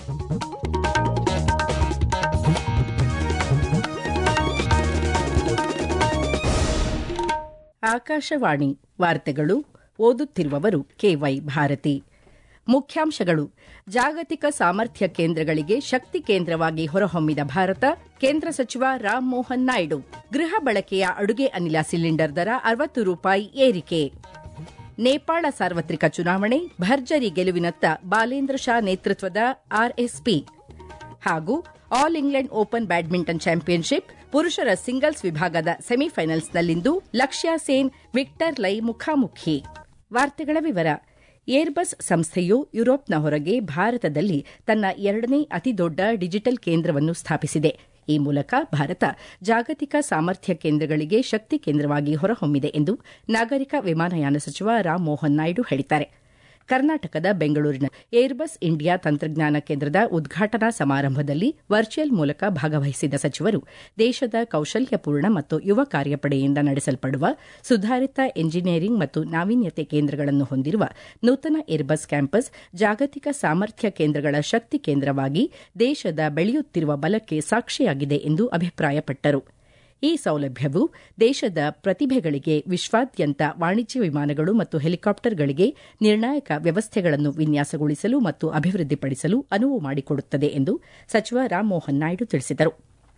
ಆಕಾಶವಾಣಿ ವಾರ್ತೆಗಳು ಓದುತ್ತಿರುವವರು ಕೆವೈ ಭಾರತಿ ಮುಖ್ಯಾಂಶಗಳು ಜಾಗತಿಕ ಸಾಮರ್ಥ್ಯ ಕೇಂದ್ರಗಳಿಗೆ ಶಕ್ತಿ ಕೇಂದ್ರವಾಗಿ ಹೊರಹೊಮ್ಮಿದ ಭಾರತ ಕೇಂದ್ರ ಸಚಿವ ರಾಮ್ ಮೋಹನ್ ನಾಯ್ಡು ಗೃಹ ಬಳಕೆಯ ಅಡುಗೆ ಅನಿಲ ಸಿಲಿಂಡರ್ ದರ ಅರವತ್ತು ರೂಪಾಯಿ ಏರಿಕೆ ನೇಪಾಳ ಸಾರ್ವತ್ರಿಕ ಚುನಾವಣೆ ಭರ್ಜರಿ ಗೆಲುವಿನತ್ತ ಬಾಲೇಂದ್ರ ಶಾ ನೇತೃತ್ವದ ಆರ್ಎಸ್ಪಿ ಹಾಗೂ all England open badminton championship ಪುರುಷರ ಸಿಂಗಲ್ಸ್ ವಿಭಾಗದ ಸೆಮಿಫೈನಲ್ಸ್ನಲ್ಲಿಂದು ಲಕ್ಷ್ಯ ಸೇನ್ ವಿಕ್ಟರ್ ಲೈ ಮುಖಾಮುಖಿ ವಾರ್ತೆಗಳ ವಿವರ ಏರ್ಬಸ್ ಸಂಸ್ಥೆಯು ಯುರೋಪ್ನ ಹೊರಗೆ ಭಾರತದಲ್ಲಿ ತನ್ನ ಎರಡನೇ ಅತಿದೊಡ್ಡ ಡಿಜಿಟಲ್ ಕೇಂದ್ರವನ್ನು ಸ್ಥಾಪಿಸಿದೆ ಈ ಮೂಲಕ ಭಾರತ ಜಾಗತಿಕ ಸಾಮರ್ಥ್ಯ ಕೇಂದ್ರಗಳಿಗೆ ಶಕ್ತಿ ಕೇಂದ್ರವಾಗಿ ಹೊರಹೊಮ್ಮಿದೆ ಎಂದು ನಾಗರಿಕ ವಿಮಾನಯಾನ ಸಚಿವ ರಾಮ್ ಮೋಹನ್ ನಾಯ್ಡು ಹೇಳಿದ್ದಾರೆ ಕರ್ನಾಟಕದ ಬೆಂಗಳೂರಿನ ಏರ್ಬಸ್ ಇಂಡಿಯಾ ತಂತ್ರಜ್ಞಾನ ಕೇಂದ್ರದ ಉದ್ಘಾಟನಾ ಸಮಾರಂಭದಲ್ಲಿ ವರ್ಚುವಲ್ ಮೂಲಕ ಭಾಗವಹಿಸಿದ ಸಚಿವರು ದೇಶದ ಕೌಶಲ್ಯಪೂರ್ಣ ಮತ್ತು ಯುವ ಕಾರ್ಯಪಡೆಯಿಂದ ನಡೆಸಲ್ಪಡುವ ಸುಧಾರಿತ ಎಂಜಿನಿಯರಿಂಗ್ ಮತ್ತು ನಾವೀನ್ಯತೆ ಕೇಂದ್ರಗಳನ್ನು ಹೊಂದಿರುವ ನೂತನ ಏರ್ಬಸ್ ಕ್ಯಾಂಪಸ್ ಜಾಗತಿಕ ಸಾಮರ್ಥ್ಯ ಕೇಂದ್ರಗಳ ಶಕ್ತಿ ಕೇಂದ್ರವಾಗಿ ದೇಶದ ಬೆಳೆಯುತ್ತಿರುವ ಬಲಕ್ಕೆ ಸಾಕ್ಷಿಯಾಗಿದೆ ಎಂದು ಅಭಿಪ್ರಾಯಪಟ್ಟರು ಈ ಸೌಲಭ್ಯವು ದೇಶದ ಪ್ರತಿಭೆಗಳಿಗೆ ವಿಶ್ವಾದ್ಯಂತ ವಾಣಿಜ್ಯ ವಿಮಾನಗಳು ಮತ್ತು ಹೆಲಿಕಾಪ್ಟರ್ಗಳಿಗೆ ನಿರ್ಣಾಯಕ ವ್ಯವಸ್ಥೆಗಳನ್ನು ವಿನ್ಯಾಸಗೊಳಿಸಲು ಮತ್ತು ಅಭಿವೃದ್ಧಿಪಡಿಸಲು ಅನುವು ಮಾಡಿಕೊಡುತ್ತದೆ ಎಂದು ಸಚಿವ ರಾಮ್ ಮೋಹನ್ ನಾಯ್ಡು ತಿಳಿಸಿದರು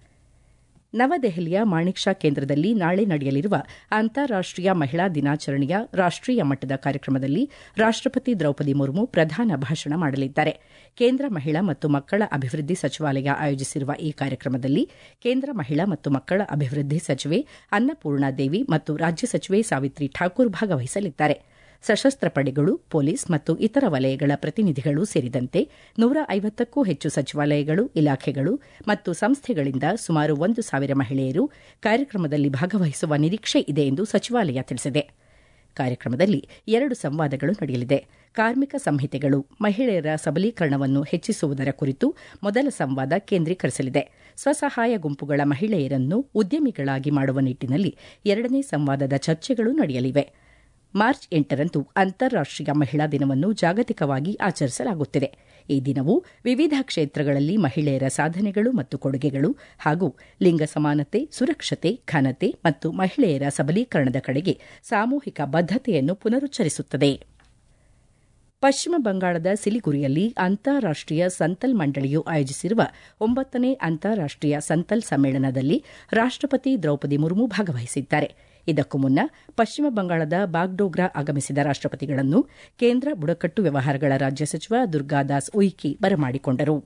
ನವದೆಹಲಿಯ ಮಾಣಿಕ್ ಶಾ ಕೇಂದ್ರದಲ್ಲಿ ನಾಳೆ ನಡೆಯಲಿರುವ ಅಂತಾರಾಷ್ಟೀಯ ಮಹಿಳಾ ದಿನಾಚರಣೆಯ ರಾಷ್ಟೀಯ ಮಟ್ಟದ ಕಾರ್ಯಕ್ರಮದಲ್ಲಿ ರಾಷ್ಟಪತಿ ದ್ರೌಪದಿ ಮುರ್ಮು ಪ್ರಧಾನ ಭಾಷಣ ಮಾಡಲಿದ್ದಾರೆ ಕೇಂದ್ರ ಮಹಿಳಾ ಮತ್ತು ಮಕ್ಕಳ ಅಭಿವೃದ್ಧಿ ಸಚಿವಾಲಯ ಆಯೋಜಿಸಿರುವ ಈ ಕಾರ್ಯಕ್ರಮದಲ್ಲಿ ಕೇಂದ್ರ ಮಹಿಳಾ ಮತ್ತು ಮಕ್ಕಳ ಅಭಿವೃದ್ಧಿ ಸಚಿವೆ ಅನ್ನಪೂರ್ಣಾ ದೇವಿ ಮತ್ತು ರಾಜ್ಯ ಸಚಿವೆ ಸಾವಿತ್ರಿ ಠಾಕೂರ್ ಭಾಗವಹಿಸಲಿದ್ದಾರೆ ಸಶಸ್ತ್ರ ಪಡೆಗಳು ಪೊಲೀಸ್ ಮತ್ತು ಇತರ ವಲಯಗಳ ಪ್ರತಿನಿಧಿಗಳು ಸೇರಿದಂತೆ ನೂರ ಐವತ್ತಕ್ಕೂ ಹೆಚ್ಚು ಸಚಿವಾಲಯಗಳು ಇಲಾಖೆಗಳು ಮತ್ತು ಸಂಸ್ಥೆಗಳಿಂದ ಸುಮಾರು ಒಂದು ಸಾವಿರ ಮಹಿಳೆಯರು ಕಾರ್ಯಕ್ರಮದಲ್ಲಿ ಭಾಗವಹಿಸುವ ನಿರೀಕ್ಷೆ ಇದೆ ಎಂದು ಸಚಿವಾಲಯ ತಿಳಿಸಿದೆ ಕಾರ್ಯಕ್ರಮದಲ್ಲಿ ಎರಡು ಸಂವಾದಗಳು ನಡೆಯಲಿದೆ ಕಾರ್ಮಿಕ ಸಂಹಿತೆಗಳು ಮಹಿಳೆಯರ ಸಬಲೀಕರಣವನ್ನು ಹೆಚ್ಚಿಸುವುದರ ಕುರಿತು ಮೊದಲ ಸಂವಾದ ಕೇಂದ್ರೀಕರಿಸಲಿದೆ ಸ್ವಸಹಾಯ ಗುಂಪುಗಳ ಮಹಿಳೆಯರನ್ನು ಉದ್ಯಮಿಗಳಾಗಿ ಮಾಡುವ ನಿಟ್ಟಿನಲ್ಲಿ ಎರಡನೇ ಸಂವಾದದ ಚರ್ಚೆಗಳು ನಡೆಯಲಿವೆ ಮಾರ್ಚ್ ಎಂಟರಂದು ಅಂತಾರಾಷ್ಟೀಯ ಮಹಿಳಾ ದಿನವನ್ನು ಜಾಗತಿಕವಾಗಿ ಆಚರಿಸಲಾಗುತ್ತಿದೆ ಈ ದಿನವು ವಿವಿಧ ಕ್ಷೇತ್ರಗಳಲ್ಲಿ ಮಹಿಳೆಯರ ಸಾಧನೆಗಳು ಮತ್ತು ಕೊಡುಗೆಗಳು ಹಾಗೂ ಲಿಂಗ ಸಮಾನತೆ ಸುರಕ್ಷತೆ ಘನತೆ ಮತ್ತು ಮಹಿಳೆಯರ ಸಬಲೀಕರಣದ ಕಡೆಗೆ ಸಾಮೂಹಿಕ ಬದ್ದತೆಯನ್ನು ಪುನರುಚ್ಚರಿಸುತ್ತದೆ ಪಶ್ಚಿಮ ಬಂಗಾಳದ ಸಿಲಿಗುರಿಯಲ್ಲಿ ಅಂತಾರಾಷ್ಟೀಯ ಸಂತಲ್ ಮಂಡಳಿಯು ಆಯೋಜಿಸಿರುವ ಒಂಬತ್ತನೇ ಅಂತಾರಾಷ್ಟೀಯ ಸಂತಲ್ ಸಮ್ಮೇಳನದಲ್ಲಿ ರಾಷ್ಟಪತಿ ದ್ರೌಪದಿ ಮುರ್ಮು ಭಾಗವಹಿಸಿದ್ದಾರೆ ಇದಕ್ಕೂ ಮುನ್ನ ಪಶ್ಚಿಮ ಬಂಗಾಳದ ಬಾಗ್ಡೋಗ್ರಾ ಆಗಮಿಸಿದ ರಾಷ್ಟಪತಿಗಳನ್ನು ಕೇಂದ್ರ ಬುಡಕಟ್ಟು ವ್ಯವಹಾರಗಳ ರಾಜ್ಯ ಸಚಿವ ದುರ್ಗಾದಾಸ್ ಉಯಿಕಿ ಬರಮಾಡಿಕೊಂಡರು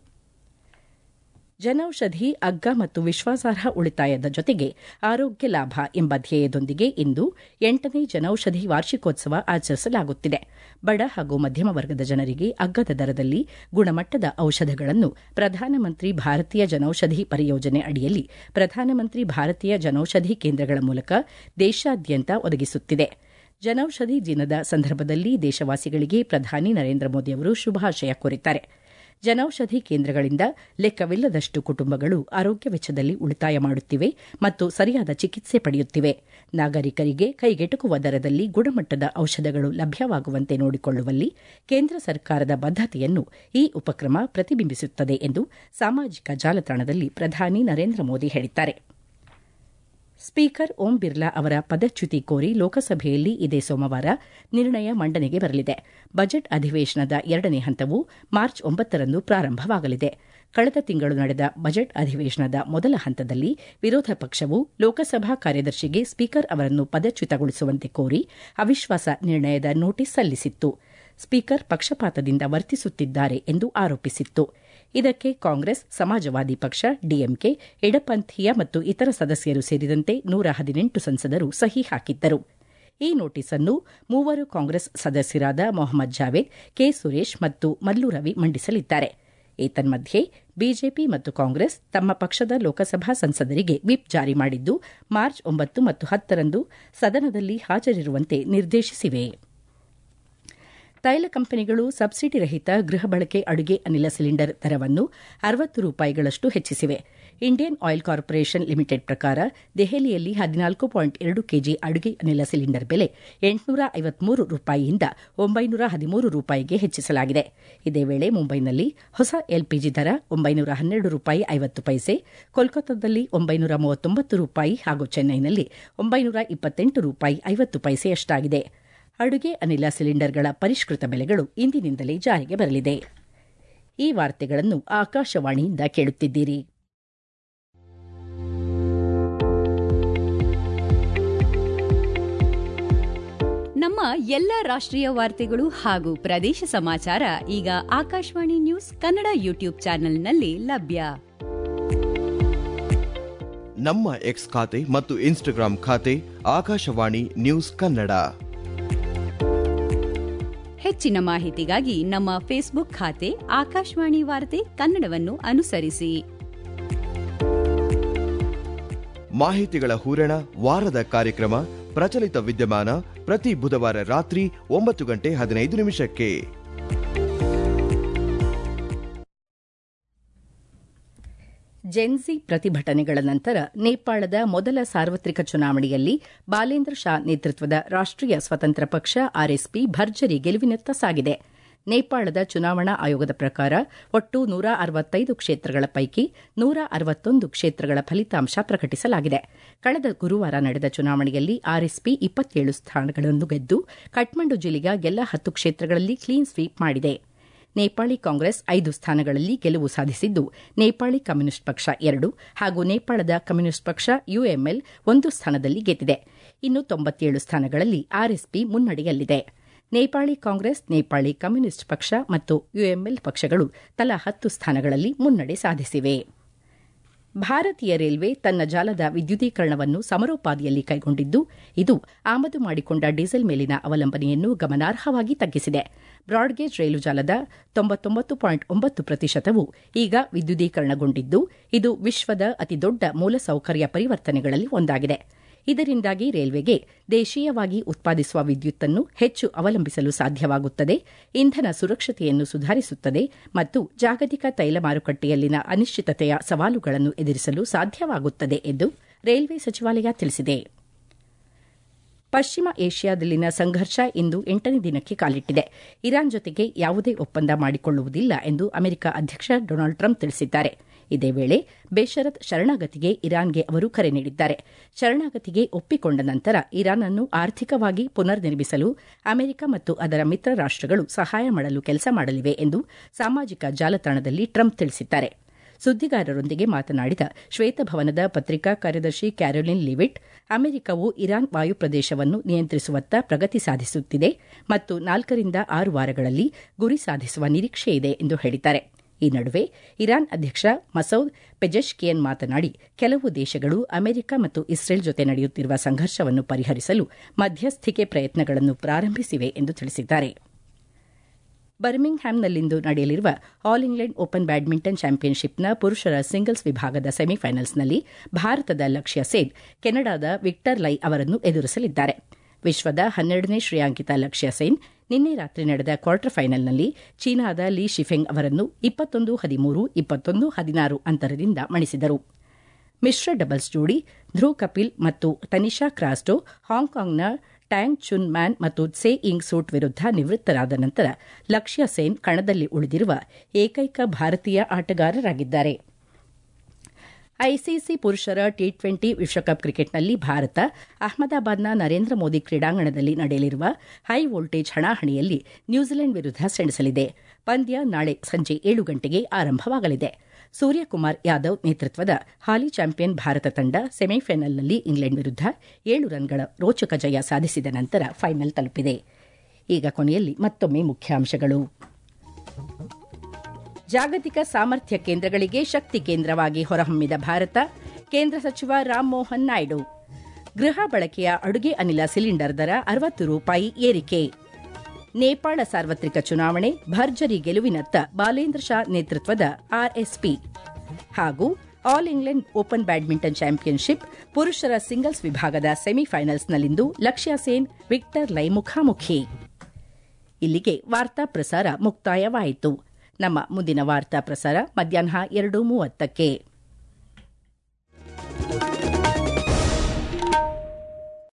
ಜನೌಷಧಿ ಅಗ್ಗ ಮತ್ತು ವಿಶ್ವಾಸಾರ್ಹ ಉಳಿತಾಯದ ಜೊತೆಗೆ ಆರೋಗ್ಯ ಲಾಭ ಎಂಬ ಧ್ಯೇಯದೊಂದಿಗೆ ಇಂದು ಎಂಟನೇ ಜನೌಷಧಿ ವಾರ್ಷಿಕೋತ್ಸವ ಆಚರಿಸಲಾಗುತ್ತಿದೆ ಬಡ ಹಾಗೂ ಮಧ್ಯಮ ವರ್ಗದ ಜನರಿಗೆ ಅಗ್ಗದ ದರದಲ್ಲಿ ಗುಣಮಟ್ಟದ ಔಷಧಗಳನ್ನು ಪ್ರಧಾನಮಂತ್ರಿ ಭಾರತೀಯ ಜನೌಷಧಿ ಪರಿಯೋಜನೆ ಅಡಿಯಲ್ಲಿ ಪ್ರಧಾನಮಂತ್ರಿ ಭಾರತೀಯ ಜನೌಷಧಿ ಕೇಂದ್ರಗಳ ಮೂಲಕ ದೇಶಾದ್ಯಂತ ಒದಗಿಸುತ್ತಿದೆ ಜನೌಷಧಿ ದಿನದ ಸಂದರ್ಭದಲ್ಲಿ ದೇಶವಾಸಿಗಳಿಗೆ ಪ್ರಧಾನಿ ನರೇಂದ್ರ ಮೋದಿ ಅವರು ಶುಭಾಶಯ ಕೋರಿದ್ದಾರೆ ಜನೌಷಧಿ ಕೇಂದ್ರಗಳಿಂದ ಲೆಕ್ಕವಿಲ್ಲದಷ್ಟು ಕುಟುಂಬಗಳು ಆರೋಗ್ಯ ವೆಚ್ಚದಲ್ಲಿ ಉಳಿತಾಯ ಮಾಡುತ್ತಿವೆ ಮತ್ತು ಸರಿಯಾದ ಚಿಕಿತ್ಸೆ ಪಡೆಯುತ್ತಿವೆ ನಾಗರಿಕರಿಗೆ ಕೈಗೆಟುಕುವ ದರದಲ್ಲಿ ಗುಣಮಟ್ಟದ ಔಷಧಗಳು ಲಭ್ಯವಾಗುವಂತೆ ನೋಡಿಕೊಳ್ಳುವಲ್ಲಿ ಕೇಂದ್ರ ಸರ್ಕಾರದ ಬದ್ದತೆಯನ್ನು ಈ ಉಪಕ್ರಮ ಪ್ರತಿಬಿಂಬಿಸುತ್ತದೆ ಎಂದು ಸಾಮಾಜಿಕ ಜಾಲತಾಣದಲ್ಲಿ ಪ್ರಧಾನಿ ನರೇಂದ್ರ ಮೋದಿ ಹೇಳಿದ್ದಾರೆ ಸ್ಪೀಕರ್ ಓಂ ಬಿರ್ಲಾ ಅವರ ಪದಚ್ಯುತಿ ಕೋರಿ ಲೋಕಸಭೆಯಲ್ಲಿ ಇದೇ ಸೋಮವಾರ ನಿರ್ಣಯ ಮಂಡನೆಗೆ ಬರಲಿದೆ ಬಜೆಟ್ ಅಧಿವೇಶನದ ಎರಡನೇ ಹಂತವು ಮಾರ್ಚ್ ಒಂಬತ್ತರಂದು ಪ್ರಾರಂಭವಾಗಲಿದೆ ಕಳೆದ ತಿಂಗಳು ನಡೆದ ಬಜೆಟ್ ಅಧಿವೇಶನದ ಮೊದಲ ಹಂತದಲ್ಲಿ ವಿರೋಧ ಪಕ್ಷವು ಲೋಕಸಭಾ ಕಾರ್ಯದರ್ಶಿಗೆ ಸ್ಪೀಕರ್ ಅವರನ್ನು ಪದಚ್ಯುತಗೊಳಿಸುವಂತೆ ಕೋರಿ ಅವಿಶ್ವಾಸ ನಿರ್ಣಯದ ನೋಟಿಸ್ ಸಲ್ಲಿಸಿತ್ತು ಸ್ಪೀಕರ್ ಪಕ್ಷಪಾತದಿಂದ ವರ್ತಿಸುತ್ತಿದ್ದಾರೆ ಎಂದು ಆರೋಪಿಸಿತ್ತು ಇದಕ್ಕೆ ಕಾಂಗ್ರೆಸ್ ಸಮಾಜವಾದಿ ಪಕ್ಷ ಡಿಎಂಕೆ ಎಡಪಂಥೀಯ ಮತ್ತು ಇತರ ಸದಸ್ಯರು ಸೇರಿದಂತೆ ನೂರ ಹದಿನೆಂಟು ಸಂಸದರು ಸಹಿ ಹಾಕಿದ್ದರು ಈ ನೋಟಿಸ್ ಅನ್ನು ಮೂವರು ಕಾಂಗ್ರೆಸ್ ಸದಸ್ಯರಾದ ಮೊಹಮ್ಮದ್ ಜಾವೇದ್ ಕೆ ಸುರೇಶ್ ಮತ್ತು ಮಲ್ಲು ರವಿ ಮಂಡಿಸಲಿದ್ದಾರೆ ಏತನ್ಮಧ್ಯೆ ಬಿಜೆಪಿ ಮತ್ತು ಕಾಂಗ್ರೆಸ್ ತಮ್ಮ ಪಕ್ಷದ ಲೋಕಸಭಾ ಸಂಸದರಿಗೆ ವಿಪ್ ಜಾರಿ ಮಾಡಿದ್ದು ಮಾರ್ಚ್ ಒಂಬತ್ತು ಮತ್ತು ಹತ್ತರಂದು ಸದನದಲ್ಲಿ ಹಾಜರಿರುವಂತೆ ನಿರ್ದೇಶಿಸಿವೆ ತೈಲ ಕಂಪನಿಗಳು ಸಬ್ಸಿಡಿ ರಹಿತ ಗೃಹ ಬಳಕೆ ಅಡುಗೆ ಅನಿಲ ಸಿಲಿಂಡರ್ ದರವನ್ನು ಅರವತ್ತು ರೂಪಾಯಿಗಳಷ್ಟು ಹೆಚ್ಚಿಸಿವೆ ಇಂಡಿಯನ್ ಆಯಿಲ್ ಕಾರ್ಪೊರೇಷನ್ ಲಿಮಿಟೆಡ್ ಪ್ರಕಾರ ದೆಹಲಿಯಲ್ಲಿ ಹದಿನಾಲ್ಕು ಪಾಯಿಂಟ್ ಎರಡು ಕೆಜಿ ಅಡುಗೆ ಅನಿಲ ಸಿಲಿಂಡರ್ ಬೆಲೆ ಎಂಟುನೂರ ಐವತ್ಮೂರು ರೂಪಾಯಿಯಿಂದ ಒಂಬೈನೂರ ಹದಿಮೂರು ರೂಪಾಯಿಗೆ ಹೆಚ್ಚಿಸಲಾಗಿದೆ ಇದೇ ವೇಳೆ ಮುಂಬೈನಲ್ಲಿ ಹೊಸ ಎಲ್ಪಿಜಿ ದರ ಒಂಬೈನೂರ ಹನ್ನೆರಡು ರೂಪಾಯಿ ಐವತ್ತು ಪೈಸೆ ಕೋಲ್ಕತ್ತಾದಲ್ಲಿ ಒಂಬೈನೂರ ಮೂವತ್ತೊಂಬತ್ತು ರೂಪಾಯಿ ಹಾಗೂ ಚೆನ್ನೈನಲ್ಲಿ ಒಂಬೈನೂರ ಇಪ್ಪತ್ತೆಂಟು ರೂಪಾಯಿ ಐವತ್ತು ಪೈಸೆಯಷ್ಟಾಗಿದೆ ಅಡುಗೆ ಅನಿಲ ಸಿಲಿಂಡರ್ಗಳ ಪರಿಷ್ಕೃತ ಬೆಲೆಗಳು ಇಂದಿನಿಂದಲೇ ಜಾರಿಗೆ ಬರಲಿದೆ ಈ ವಾರ್ತೆಗಳನ್ನು ಆಕಾಶವಾಣಿಯಿಂದ ಕೇಳುತ್ತಿದ್ದೀರಿ ನಮ್ಮ ಎಲ್ಲ ರಾಷ್ಟ್ರೀಯ ವಾರ್ತೆಗಳು ಹಾಗೂ ಪ್ರದೇಶ ಸಮಾಚಾರ ಈಗ ಆಕಾಶವಾಣಿ ನ್ಯೂಸ್ ಕನ್ನಡ ಯೂಟ್ಯೂಬ್ ಚಾನೆಲ್ನಲ್ಲಿ ಲಭ್ಯ ನಮ್ಮ ಎಕ್ಸ್ ಖಾತೆ ಮತ್ತು ಇನ್ಸ್ಟಾಗ್ರಾಂ ಖಾತೆ ಆಕಾಶವಾಣಿ ನ್ಯೂಸ್ ಕನ್ನಡ ಹೆಚ್ಚಿನ ಮಾಹಿತಿಗಾಗಿ ನಮ್ಮ ಫೇಸ್ಬುಕ್ ಖಾತೆ ಆಕಾಶವಾಣಿ ವಾರ್ತೆ ಕನ್ನಡವನ್ನು ಅನುಸರಿಸಿ ಮಾಹಿತಿಗಳ ಹೂರಣ ವಾರದ ಕಾರ್ಯಕ್ರಮ ಪ್ರಚಲಿತ ವಿದ್ಯಮಾನ ಪ್ರತಿ ಬುಧವಾರ ರಾತ್ರಿ ಒಂಬತ್ತು ಗಂಟೆ ಹದಿನೈದು ನಿಮಿಷಕ್ಕೆ ಜೆನ್ಸಿ ಪ್ರತಿಭಟನೆಗಳ ನಂತರ ನೇಪಾಳದ ಮೊದಲ ಸಾರ್ವತ್ರಿಕ ಚುನಾವಣೆಯಲ್ಲಿ ಬಾಲೇಂದ್ರ ಶಾ ನೇತೃತ್ವದ ರಾಷ್ಟೀಯ ಸ್ವತಂತ್ರ ಪಕ್ಷ ಆರ್ಎಸ್ಪಿ ಭರ್ಜರಿ ಗೆಲುವಿನತ್ತ ಸಾಗಿದೆ ನೇಪಾಳದ ಚುನಾವಣಾ ಆಯೋಗದ ಪ್ರಕಾರ ಒಟ್ಟು ನೂರ ಅರವತ್ತೈದು ಕ್ಷೇತ್ರಗಳ ಪೈಕಿ ನೂರ ಅರವತ್ತೊಂದು ಕ್ಷೇತ್ರಗಳ ಫಲಿತಾಂಶ ಪ್ರಕಟಿಸಲಾಗಿದೆ ಕಳೆದ ಗುರುವಾರ ನಡೆದ ಚುನಾವಣೆಯಲ್ಲಿ ಆರ್ಎಸ್ಪಿ ಇಪ್ಪತ್ತೇಳು ಸ್ಥಾನಗಳನ್ನು ಗೆದ್ದು ಕಠ್ಮಂಡು ಜಿಲ್ಲೆಯ ಎಲ್ಲ ಹತ್ತು ಕ್ಷೇತ್ರಗಳಲ್ಲಿ ಕ್ಲೀನ್ ಸ್ವೀಪ್ ಮಾಡಿದೆ ನೇಪಾಳಿ ಕಾಂಗ್ರೆಸ್ ಐದು ಸ್ಥಾನಗಳಲ್ಲಿ ಗೆಲುವು ಸಾಧಿಸಿದ್ದು ನೇಪಾಳಿ ಕಮ್ಯುನಿಸ್ಟ್ ಪಕ್ಷ ಎರಡು ಹಾಗೂ ನೇಪಾಳದ ಕಮ್ಯುನಿಸ್ಟ್ ಪಕ್ಷ ಯುಎಂಎಲ್ ಒಂದು ಸ್ಥಾನದಲ್ಲಿ ಗೆದ್ದಿದೆ ಇನ್ನು ತೊಂಬತ್ತೇಳು ಸ್ಥಾನಗಳಲ್ಲಿ ಆರ್ಎಸ್ಪಿ ಮುನ್ನಡೆಯಲ್ಲಿದೆ ನೇಪಾಳಿ ಕಾಂಗ್ರೆಸ್ ನೇಪಾಳಿ ಕಮ್ಯುನಿಸ್ಟ್ ಪಕ್ಷ ಮತ್ತು ಯುಎಂಎಲ್ ಪಕ್ಷಗಳು ತಲಾ ಹತ್ತು ಸ್ಥಾನಗಳಲ್ಲಿ ಮುನ್ನಡೆ ಸಾಧಿಸಿವೆ ಭಾರತೀಯ ರೈಲ್ವೆ ತನ್ನ ಜಾಲದ ವಿದ್ಯುದೀಕರಣವನ್ನು ಸಮರೋಪಾದಿಯಲ್ಲಿ ಕೈಗೊಂಡಿದ್ದು ಇದು ಆಮದು ಮಾಡಿಕೊಂಡ ಡೀಸೆಲ್ ಮೇಲಿನ ಅವಲಂಬನೆಯನ್ನು ಗಮನಾರ್ಹವಾಗಿ ತಗ್ಗಿಸಿದೆ ಬ್ರಾಡ್ಗೇಜ್ ರೈಲು ಜಾಲದ ತೊಂಬತ್ತೊಂಬತ್ತು ಪಾಯಿಂಟ್ ಒಂಬತ್ತು ಪ್ರತಿಶತವು ಈಗ ವಿದ್ಯುದೀಕರಣಗೊಂಡಿದ್ದು ಇದು ವಿಶ್ವದ ಅತಿದೊಡ್ಡ ಮೂಲಸೌಕರ್ಯ ಪರಿವರ್ತನೆಗಳಲ್ಲಿ ಒಂದಾಗಿದೆ ಇದರಿಂದಾಗಿ ರೈಲ್ವೆಗೆ ದೇಶೀಯವಾಗಿ ಉತ್ಪಾದಿಸುವ ವಿದ್ಯುತ್ತನ್ನು ಹೆಚ್ಚು ಅವಲಂಬಿಸಲು ಸಾಧ್ಯವಾಗುತ್ತದೆ ಇಂಧನ ಸುರಕ್ಷತೆಯನ್ನು ಸುಧಾರಿಸುತ್ತದೆ ಮತ್ತು ಜಾಗತಿಕ ತೈಲ ಮಾರುಕಟ್ಟೆಯಲ್ಲಿನ ಅನಿಶ್ಚಿತತೆಯ ಸವಾಲುಗಳನ್ನು ಎದುರಿಸಲು ಸಾಧ್ಯವಾಗುತ್ತದೆ ಎಂದು ರೈಲ್ವೆ ಸಚಿವಾಲಯ ತಿಳಿಸಿದೆ ಪಶ್ಚಿಮ ಏಷ್ಯಾದಲ್ಲಿನ ಸಂಘರ್ಷ ಇಂದು ಎಂಟನೇ ದಿನಕ್ಕೆ ಕಾಲಿಟ್ಟಿದೆ ಇರಾನ್ ಜೊತೆಗೆ ಯಾವುದೇ ಒಪ್ಪಂದ ಮಾಡಿಕೊಳ್ಳುವುದಿಲ್ಲ ಎಂದು ಅಮೆರಿಕ ಅಧ್ಯಕ್ಷ ಡೊನಾಲ್ಡ್ ಟ್ರಂಪ್ ತಿಳಿಸಿದ್ದಾರೆ ಇದೇ ವೇಳೆ ಬೇಷರತ್ ಶರಣಾಗತಿಗೆ ಇರಾನ್ಗೆ ಅವರು ಕರೆ ನೀಡಿದ್ದಾರೆ ಶರಣಾಗತಿಗೆ ಒಪ್ಪಿಕೊಂಡ ನಂತರ ಇರಾನ್ ಅನ್ನು ಆರ್ಥಿಕವಾಗಿ ಪುನರ್ ನಿರ್ಮಿಸಲು ಅಮೆರಿಕ ಮತ್ತು ಅದರ ಮಿತ್ರ ರಾಷ್ಟಗಳು ಸಹಾಯ ಮಾಡಲು ಕೆಲಸ ಮಾಡಲಿವೆ ಎಂದು ಸಾಮಾಜಿಕ ಜಾಲತಾಣದಲ್ಲಿ ಟ್ರಂಪ್ ತಿಳಿಸಿದ್ದಾರೆ ಸುದ್ದಿಗಾರರೊಂದಿಗೆ ಮಾತನಾಡಿದ ಶ್ವೇತಭವನದ ಪತ್ರಿಕಾ ಕಾರ್ಯದರ್ಶಿ ಕ್ಯಾರೋಲಿನ್ ಲಿವಿಟ್ ಅಮೆರಿಕವು ಇರಾನ್ ವಾಯು ಪ್ರದೇಶವನ್ನು ನಿಯಂತ್ರಿಸುವತ್ತ ಪ್ರಗತಿ ಸಾಧಿಸುತ್ತಿದೆ ಮತ್ತು ನಾಲ್ಕರಿಂದ ಆರು ವಾರಗಳಲ್ಲಿ ಗುರಿ ಸಾಧಿಸುವ ನಿರೀಕ್ಷೆಯಿದೆ ಎಂದು ಹೇಳಿದ್ದಾರೆ ಈ ನಡುವೆ ಇರಾನ್ ಅಧ್ಯಕ್ಷ ಮಸೌದ್ ಪೆಜೆಶ್ಕಿಯನ್ ಮಾತನಾಡಿ ಕೆಲವು ದೇಶಗಳು ಅಮೆರಿಕ ಮತ್ತು ಇಸ್ರೇಲ್ ಜೊತೆ ನಡೆಯುತ್ತಿರುವ ಸಂಘರ್ಷವನ್ನು ಪರಿಹರಿಸಲು ಮಧ್ಯಸ್ಥಿಕೆ ಪ್ರಯತ್ನಗಳನ್ನು ಪ್ರಾರಂಭಿಸಿವೆ ಎಂದು ತಿಳಿಸಿದ್ದಾರೆ ಬರ್ಮಿಂಗ್ ಹ್ಯಾಮ್ನಲ್ಲಿಂದು ನಡೆಯಲಿರುವ ಆಲ್ ಇಂಗ್ಲೆಂಡ್ ಓಪನ್ ಬ್ಯಾಡ್ಮಿಂಟನ್ ಚಾಂಪಿಯನ್ಶಿಪ್ನ ಪುರುಷರ ಸಿಂಗಲ್ಸ್ ವಿಭಾಗದ ಸೆಮಿಫೈನಲ್ಸ್ನಲ್ಲಿ ಭಾರತದ ಲಕ್ಷ್ಯ ಸೇನ್ ಕೆನಡಾದ ವಿಕ್ಟರ್ ಲೈ ಅವರನ್ನು ಎದುರಿಸಲಿದ್ದಾರೆ ವಿಶ್ವದ ಹನ್ನೆರಡನೇ ಶ್ರೇಯಾಂಕಿತ ಲಕ್ಷ್ಯ ಸೇನ್ ನಿನ್ನೆ ರಾತ್ರಿ ನಡೆದ ಕ್ವಾರ್ಟರ್ ಫೈನಲ್ನಲ್ಲಿ ಚೀನಾದ ಲೀ ಶಿಫೆಂಗ್ ಅವರನ್ನು ಇಪ್ಪತ್ತೊಂದು ಹದಿಮೂರು ಇಪ್ಪತ್ತೊಂದು ಹದಿನಾರು ಅಂತರದಿಂದ ಮಣಿಸಿದರು ಮಿಶ್ರ ಡಬಲ್ಸ್ ಜೋಡಿ ಧ್ರುವ್ ಕಪಿಲ್ ಮತ್ತು ತನಿಷಾ ಕ್ರಾಸ್ಟೋ ಹಾಂಗ್ಕಾಂಗ್ನ ಟ್ಯಾಂಗ್ ಚುನ್ ಮ್ಯಾನ್ ಮತ್ತು ಸೇ ಇಂಗ್ ಸೂಟ್ ವಿರುದ್ಧ ನಿವೃತ್ತರಾದ ನಂತರ ಲಕ್ಷ್ಯ ಸೇನ್ ಕಣದಲ್ಲಿ ಉಳಿದಿರುವ ಏಕೈಕ ಭಾರತೀಯ ಆಟಗಾರರಾಗಿದ್ದಾರೆ ಐಸಿಸಿ ಪುರುಷರ ಟಿ ಟ್ವೆಂಟಿ ವಿಶ್ವಕಪ್ ಕ್ರಿಕೆಟ್ನಲ್ಲಿ ಭಾರತ ಅಹಮದಾಬಾದ್ನ ನರೇಂದ್ರ ಮೋದಿ ಕ್ರೀಡಾಂಗಣದಲ್ಲಿ ನಡೆಯಲಿರುವ ಹೈ ವೋಲ್ಟೇಜ್ ಹಣಾಹಣಿಯಲ್ಲಿ ನ್ಯೂಜಿಲೆಂಡ್ ವಿರುದ್ಧ ಸೆಣಸಲಿದೆ ಪಂದ್ಯ ನಾಳೆ ಸಂಜೆ ಏಳು ಗಂಟೆಗೆ ಆರಂಭವಾಗಲಿದೆ ಸೂರ್ಯಕುಮಾರ್ ಯಾದವ್ ನೇತೃತ್ವದ ಹಾಲಿ ಚಾಂಪಿಯನ್ ಭಾರತ ತಂಡ ಸೆಮಿಫೈನಲ್ನಲ್ಲಿ ಇಂಗ್ಲೆಂಡ್ ವಿರುದ್ಧ ಏಳು ರನ್ಗಳ ರೋಚಕ ಜಯ ಸಾಧಿಸಿದ ನಂತರ ಫೈನಲ್ ತಲುಪಿದೆ ಈಗ ಕೊನೆಯಲ್ಲಿ ಮತ್ತೊಮ್ಮೆ ಮುಖ್ಯಾಂಶಗಳು ಜಾಗತಿಕ ಸಾಮರ್ಥ್ಯ ಕೇಂದ್ರಗಳಿಗೆ ಶಕ್ತಿ ಕೇಂದ್ರವಾಗಿ ಹೊರಹೊಮ್ಮಿದ ಭಾರತ ಕೇಂದ್ರ ಸಚಿವ ರಾಮ್ಮೋಹನ್ ನಾಯ್ಡು ಗೃಹ ಬಳಕೆಯ ಅಡುಗೆ ಅನಿಲ ಸಿಲಿಂಡರ್ ದರ ಅರವತ್ತು ರೂಪಾಯಿ ಏರಿಕೆ ನೇಪಾಳ ಸಾರ್ವತ್ರಿಕ ಚುನಾವಣೆ ಭರ್ಜರಿ ಗೆಲುವಿನತ್ತ ಬಾಲೇಂದ್ರ ಶಾ ನೇತೃತ್ವದ ಆರ್ಎಸ್ಪಿ ಹಾಗೂ all England open badminton championship ಪುರುಷರ ಸಿಂಗಲ್ಸ್ ವಿಭಾಗದ ಸೆಮಿಫೈನಲ್ಸ್ನಲ್ಲಿಂದು ಲಕ್ಷ್ಯ ಸೇನ್ ವಿಕ್ಟರ್ ಲೈ ಮುಖಾಮುಖಿ ಇಲ್ಲಿಗೆ ವಾರ್ತಾ ಪ್ರಸಾರ ಮುಕ್ತಾಯವಾಯಿತು ನಮ್ಮ ಮುಂದಿನ ವಾರ್ತಾ ಪ್ರಸಾರ ಮಧ್ಯಾಹ್ನ ಎರಡು ಮೂವತ್ತಕ್ಕೆ